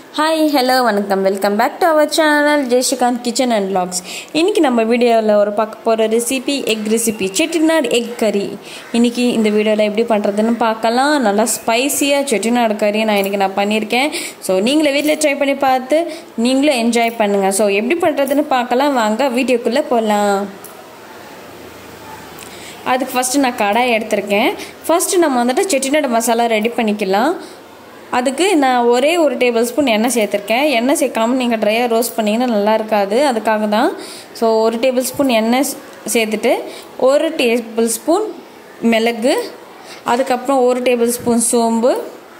hi hello வணக்கம் welcome back to our channel Jaishikanth kitchen and vlogs இன்றைக்கி நம்ம வீடியோவில் ஒரு பார்க்க போகிற recipe egg recipe Chettinadu egg curry இன்றைக்கி இந்த வீடியோவில் எப்படி பண்ணுறதுன்னு பார்க்கலாம் நல்லா ஸ்பைசியாக செட்டிநாடு கறி நான் இன்றைக்கி நான் பண்ணியிருக்கேன் ஸோ நீங்களே வீட்டில் ட்ரை பண்ணி பார்த்து நீங்களும் என்ஜாய் பண்ணுங்கள் ஸோ எப்படி பண்ணுறதுன்னு பார்க்கலாம் வாங்க வீடியோக்குள்ளே போகலாம் அதுக்கு ஃபஸ்ட்டு நான் கடாய் எடுத்திருக்கேன் ஃபஸ்ட்டு நம்ம வந்துட்டு செட்டிநாடு மசாலா ரெடி பண்ணிக்கலாம் அதுக்கு நான் ஒரே ஒரு டேபிள் ஸ்பூன் எண்ணெய் சேர்த்துருக்கேன் எண்ணெய் சேர்க்காமல் நீங்கள் ட்ரையாக ரோஸ்ட் பண்ணிங்கன்னா நல்லா இருக்காது அதுக்காக தான் ஸோ ஒரு டேபிள் ஸ்பூன் எண்ணெய் சேர்த்துட்டு ஒரு டேபிள் ஸ்பூன் மிளகு அதுக்கப்புறம் ஒரு டேபிள் ஸ்பூன் சோம்பு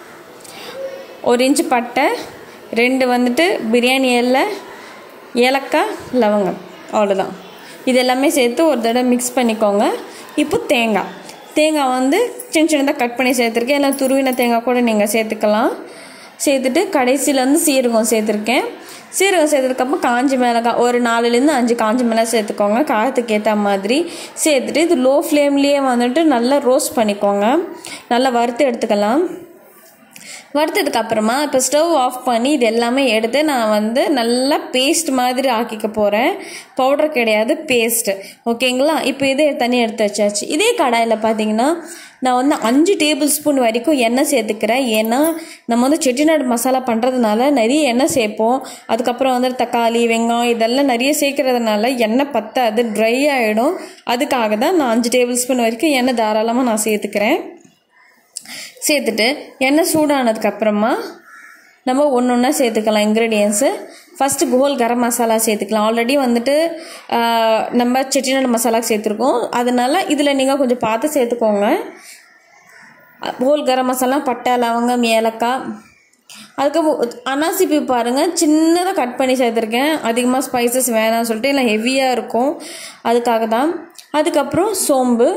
ஒரு இன்ச்சு பட்டை ரெண்டு வந்துட்டு பிரியாணி எல்லை ஏலக்காய் லவங்கம் அவ்வளோதான் இது எல்லாமே சேர்த்து ஒரு தடவை மிக்ஸ் பண்ணிக்கோங்க இப்போ தேங்காய் தேங்காய் வந்து சின்ன சின்னதாக கட் பண்ணி சேர்த்துருக்கேன் இல்லை துருவின தேங்காய் கூட நீங்கள் சேர்த்துக்கலாம் சேர்த்துட்டு கடைசியில் வந்து சீரகம் சேர்த்துருக்கேன் சீரகம் சேர்த்ததுக்கப்புறம் காஞ்சி மிளகாய் ஒரு நாலுலேருந்து அஞ்சு காஞ்சி மிளகாய் சேர்த்துக்கோங்க காரத்துக்கு ஏற்ற மாதிரி சேர்த்துட்டு இது லோ ஃப்ளேம்லேயே வந்துட்டு நல்லா ரோஸ்ட் பண்ணிக்கோங்க நல்லா வறுத்து எடுத்துக்கலாம் வறுத்ததுக்கு அப்புறமா இப்போ ஸ்டவ் ஆஃப் பண்ணி இது எல்லாமே எடுத்து நான் வந்து நல்லா பேஸ்ட் மாதிரி ஆக்கிக்க போகிறேன் பவுடர் கிடையாது பேஸ்ட்டு ஓகேங்களா இப்போ இதே தண்ணி எடுத்து வச்சாச்சு இதே கடாயில் பார்த்தீங்கன்னா நான் வந்து அஞ்சு டேபிள் ஸ்பூன் வரைக்கும் எண்ணெய் சேர்த்துக்கிறேன் ஏன்னா நம்ம வந்து செட்டிநாடு மசாலா பண்ணுறதுனால நிறைய எண்ணெய் சேர்ப்போம் அதுக்கப்புறம் வந்து தக்காளி வெங்காயம் இதெல்லாம் நிறைய சேர்க்கறதுனால எண்ணெய் பத்தாது ட்ரை ஆகிடும் அதுக்காக தான் நான் அஞ்சு டேபிள் ஸ்பூன் வரைக்கும் எண்ணெய் தாராளமாக நான் சேர்த்துக்கிறேன் சேர்த்துட்டு எண்ணெய் சூடானதுக்கப்புறமா நம்ம ஒன்று ஒன்றா சேர்த்துக்கலாம் இன்க்ரீடியன்ஸு ஃபஸ்ட்டு கோல் கரம் மசாலா சேர்த்துக்கலாம் ஆல்ரெடி வந்துட்டு நம்ம செட்டிநாடு மசாலா சேர்த்துருக்கோம் அதனால் இதில் நீங்கள் கொஞ்சம் பார்த்து சேர்த்துக்கோங்க ஹோல் கரம் மசாலா பட்டை லவங்கம் ஏலக்காய் அதுக்கப்புறம் அனாசிப்பூ பாருங்கள் சின்னதாக கட் பண்ணி சேர்த்துருக்கேன் அதிகமாக ஸ்பைசஸ் வேணாம்னு சொல்லிட்டு இல்லை ஹெவியாக இருக்கும் அதுக்காக தான் அதுக்கப்புறம் சோம்பு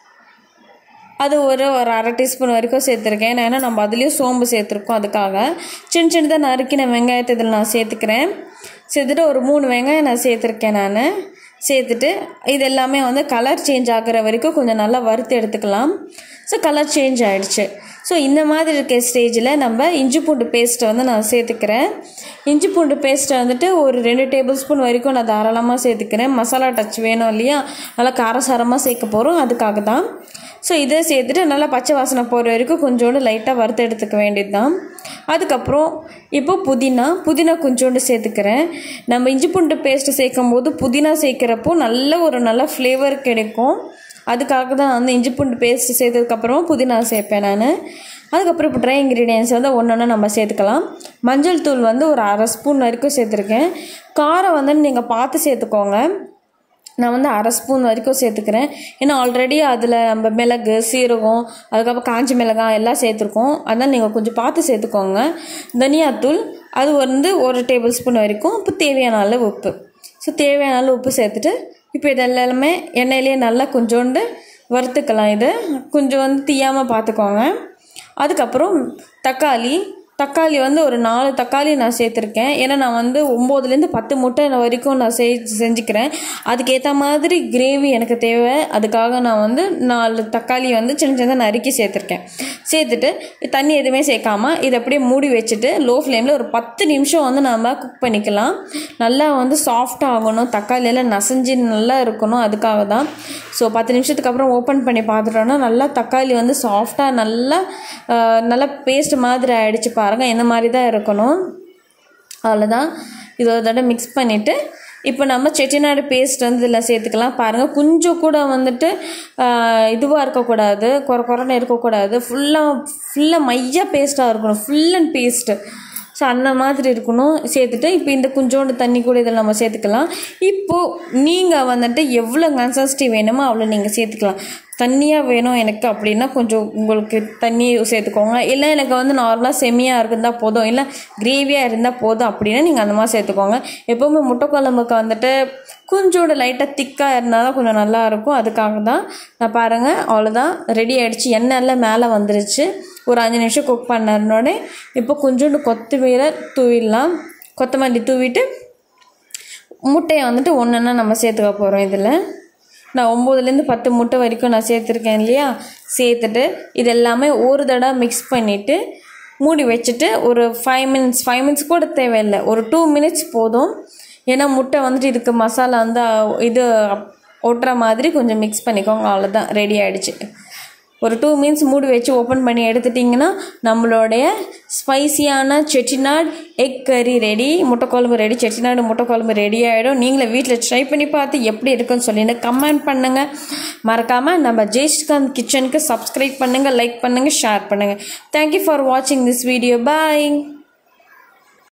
அது ஒரு ஒரு அரை டீஸ்பூன் வரைக்கும் சேர்த்துருக்கேன் ஏன்னா நம்ம அதுலேயும் சோம்பு சேர்த்துருக்கோம் அதுக்காக சின்ன சின்னதாக நறுக்கின வெங்காயத்தை இதில் நான் சேர்த்துக்கிறேன் சேர்த்துட்டு ஒரு மூணு வெங்காயம் நான் சேர்த்துருக்கேன் நான் சேர்த்துட்டு இது எல்லாமே வந்து கலர் சேஞ்ச் ஆகிற வரைக்கும் கொஞ்சம் நல்லா வறுத்து எடுத்துக்கலாம் ஸோ கலர் சேஞ்ச் ஆகிடுச்சு ஸோ இந்த மாதிரி இருக்க ஸ்டேஜில் நம்ம இஞ்சி பூண்டு பேஸ்ட்டை வந்து நான் சேர்த்துக்கிறேன் இஞ்சி பூண்டு பேஸ்ட்டை வந்துட்டு ஒரு ரெண்டு டேபிள் ஸ்பூன் வரைக்கும் நான் தாராளமாக சேர்த்துக்கிறேன் மசாலா டச் வேணும் இல்லையா நல்லா காரசாரமாக சேர்க்க போகிறோம் அதுக்காக தான் ஸோ இதை சேர்த்துட்டு நல்லா பச்சை வாசனை போகிற வரைக்கும் கொஞ்சோண்டு லைட்டாக வறுத்து எடுத்துக்க வேண்டியது தான் அதுக்கப்புறம் இப்போ புதினா புதினா கொஞ்சோண்டு சேர்த்துக்கிறேன் நம்ம இஞ்சி பூண்டு பேஸ்ட்டு சேர்க்கும் போது புதினா சேர்க்குறப்போ நல்ல ஒரு நல்ல ஃப்ளேவர் கிடைக்கும் அதுக்காக தான் வந்து இஞ்சி பூண்டு பேஸ்ட்டு சேர்த்ததுக்கப்புறமா புதினா சேர்ப்பேன் நான் அதுக்கப்புறம் இப்போ ட்ரை இன்க்ரீடியன்ஸ் வந்து ஒன்று ஒன்று நம்ம சேர்த்துக்கலாம் மஞ்சள் தூள் வந்து ஒரு அரை ஸ்பூன் வரைக்கும் சேர்த்துருக்கேன் காரம் வந்து நீங்கள் பார்த்து சேர்த்துக்கோங்க நான் வந்து அரை ஸ்பூன் வரைக்கும் சேர்த்துக்கிறேன் ஏன்னா ஆல்ரெடி அதில் நம்ம மிளகு சீரகம் அதுக்கப்புறம் காஞ்சி மிளகாய் எல்லாம் சேர்த்துருக்கோம் அதனால் நீங்கள் கொஞ்சம் பார்த்து சேர்த்துக்கோங்க தனியாத்தூள் அது வந்து ஒரு டேபிள் ஸ்பூன் வரைக்கும் இப்போ தேவையான அளவு உப்பு ஸோ தேவையான அளவு உப்பு சேர்த்துட்டு இப்போ இது எல்லாமே எண்ணெயிலேயே நல்லா கொஞ்சோண்டு வறுத்துக்கலாம் இது கொஞ்சம் வந்து தீயாமல் பார்த்துக்கோங்க அதுக்கப்புறம் தக்காளி தக்காளி வந்து ஒரு நாலு தக்காளி நான் சேர்த்துருக்கேன் ஏன்னா நான் வந்து ஒம்போதுலேருந்து பத்து முட்டை வரைக்கும் நான் செய் செஞ்சுக்கிறேன் அதுக்கேற்ற மாதிரி கிரேவி எனக்கு தேவை அதுக்காக நான் வந்து நாலு தக்காளி வந்து சின்ன சின்னதாக நறுக்கி சேர்த்துருக்கேன் சேர்த்துட்டு தண்ணி எதுவுமே சேர்க்காம இதை அப்படியே மூடி வச்சுட்டு லோ ஃப்ளேமில் ஒரு பத்து நிமிஷம் வந்து நம்ம குக் பண்ணிக்கலாம் நல்லா வந்து சாஃப்டாக ஆகணும் தக்காளி எல்லாம் நசைஞ்சு நல்லா இருக்கணும் அதுக்காக தான் ஸோ பத்து நிமிஷத்துக்கு அப்புறம் ஓப்பன் பண்ணி பார்த்துட்டோன்னா நல்லா தக்காளி வந்து சாஃப்டாக நல்லா நல்லா பேஸ்ட் மாதிரி ஆகிடுச்சு பாருங்கள் இந்த மாதிரி தான் இருக்கணும் அவ்வளோதான் இது ஒரு தடவை மிக்ஸ் பண்ணிவிட்டு இப்போ நம்ம செட்டிநாடு பேஸ்ட் வந்து இதில் சேர்த்துக்கலாம் பாருங்கள் கொஞ்சம் கூட வந்துட்டு இதுவாக இருக்கக்கூடாது குறை குறைன்னு இருக்கக்கூடாது ஃபுல்லாக ஃபுல்லாக மையாக பேஸ்ட்டாக இருக்கணும் ஃபுல் அண்ட் பேஸ்ட்டு ஸோ அந்த மாதிரி இருக்கணும் சேர்த்துட்டு இப்போ இந்த கொஞ்சோண்டு தண்ணி கூட இதில் நம்ம சேர்த்துக்கலாம் இப்போது நீங்கள் வந்துட்டு எவ்வளோ கன்சன்சிட்டி வேணுமோ அவ்வளோ நீங்கள் சேர்த்துக்கலாம் தண்ணியாக வேணும் எனக்கு அப்படின்னா கொஞ்சம் உங்களுக்கு தண்ணி சேர்த்துக்கோங்க இல்லை எனக்கு வந்து நார்மலாக செமியாக இருந்தால் போதும் இல்லை கிரேவியாக இருந்தால் போதும் அப்படின்னா நீங்கள் அந்த மாதிரி சேர்த்துக்கோங்க எப்போவுமே முட்டை குழம்புக்கு வந்துட்டு கொஞ்சோண்டு லைட்டாக திக்காக இருந்தால் தான் கொஞ்சம் நல்லாயிருக்கும் அதுக்காக தான் நான் பாருங்கள் அவ்வளோதான் ரெடி ஆகிடுச்சு எண்ணெய் எல்லாம் மேலே வந்துருச்சு ஒரு அஞ்சு நிமிஷம் குக் பண்ணனோடனே இப்போ கொஞ்சோண்டு கொத்தமல்லி தூவிடலாம் கொத்தமல்லி தூவிட்டு முட்டையை வந்துட்டு ஒன்றுன்னா நம்ம சேர்த்துக்க போகிறோம் இதில் நான் ஒம்போதுலேருந்து பத்து முட்டை வரைக்கும் நான் சேர்த்துருக்கேன் இல்லையா சேர்த்துட்டு இது எல்லாமே ஒரு தடவை மிக்ஸ் பண்ணிவிட்டு மூடி வச்சுட்டு ஒரு ஃபைவ் மினிட்ஸ் ஃபைவ் மினிட்ஸ் கூட தேவையில்லை ஒரு டூ மினிட்ஸ் போதும் ஏன்னா முட்டை வந்துட்டு இதுக்கு மசாலா வந்து இது ஒட்டுற மாதிரி கொஞ்சம் மிக்ஸ் பண்ணிக்கோங்க அவ்வளோதான் ரெடி ஆகிடுச்சு ஒரு டூ மினிட்ஸ் மூடி வச்சு ஓப்பன் பண்ணி எடுத்துட்டிங்கன்னா நம்மளுடைய ஸ்பைசியான செட்டிநாட் எக் கறி ரெடி முட்டைக்குழம்பு ரெடி செட்டிநாடு முட்டைக்குழம்பு ரெடி ஆகிடும் நீங்களே வீட்டில் ட்ரை பண்ணி பார்த்து எப்படி இருக்குன்னு சொல்லிட்டு கமெண்ட் பண்ணுங்கள் மறக்காமல் நம்ம ஜெய்ஸ்காந்த் கிச்சனுக்கு சப்ஸ்கிரைப் பண்ணுங்கள் லைக் பண்ணுங்கள் ஷேர் பண்ணுங்கள் தேங்க்யூ ஃபார் வாட்சிங் திஸ் வீடியோ பாய்